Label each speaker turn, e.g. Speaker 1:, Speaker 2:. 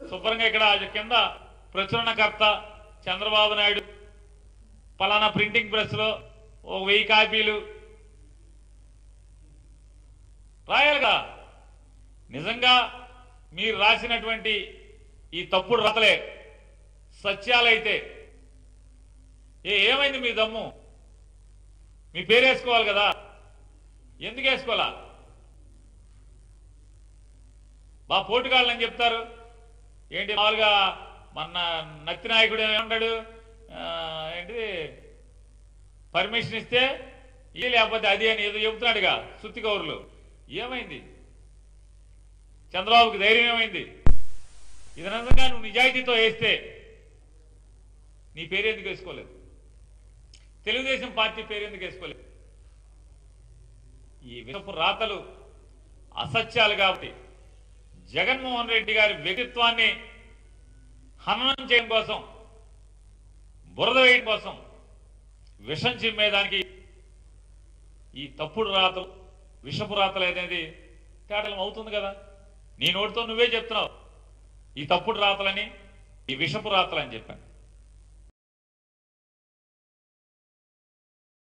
Speaker 1: శుభ్రంగా ఇక్కడ కింద ప్రచురణకర్త చంద్రబాబు నాయుడు పలానా ప్రింటింగ్ ప్రెస్ లో ఒక వెయ్యి కాపీలు రాయాలిగా నిజంగా మీరు రాసినటువంటి ఈ తప్పుడు రతలే సత్యాలైతే ఏ ఏమైంది మీ దమ్ము మీ పేరు వేసుకోవాలి కదా ఎందుకు వేసుకోవాలా బా పోటుగాళ్ళని చెప్తారు ఏంటి మామూలుగా మన నత్తి నాయకుడు ఏమంటాడు ఆ, ఏంటి పర్మిషన్ ఇస్తే ఇది లేకపోతే అది అని ఏదో చెబుతున్నాడుగా సుత్తి కౌరులు ఏమైంది చంద్రబాబుకి ధైర్యం ఏమైంది ఇది నిజంగా నువ్వు నిజాయితీతో వేస్తే నీ పేరు ఎందుకు వేసుకోలేదు తెలుగుదేశం పార్టీ పేరు ఎందుకు వేసుకోలేదు ఈ విషపు రాతలు అసత్యాలు కాబట్టి జగన్మోహన్ రెడ్డి గారి వ్యక్తిత్వాన్ని హననం చేయడం కోసం బురద వేయడం కోసం విషం చిమ్మేదానికి ఈ తప్పుడు రాతలు విషపు రాతలు అనేది తేటలం అవుతుంది కదా నీ నోటితో నువ్వే చెప్తున్నావు ఈ తప్పుడు రాతలని ఈ విషపు రాతలని చెప్పాను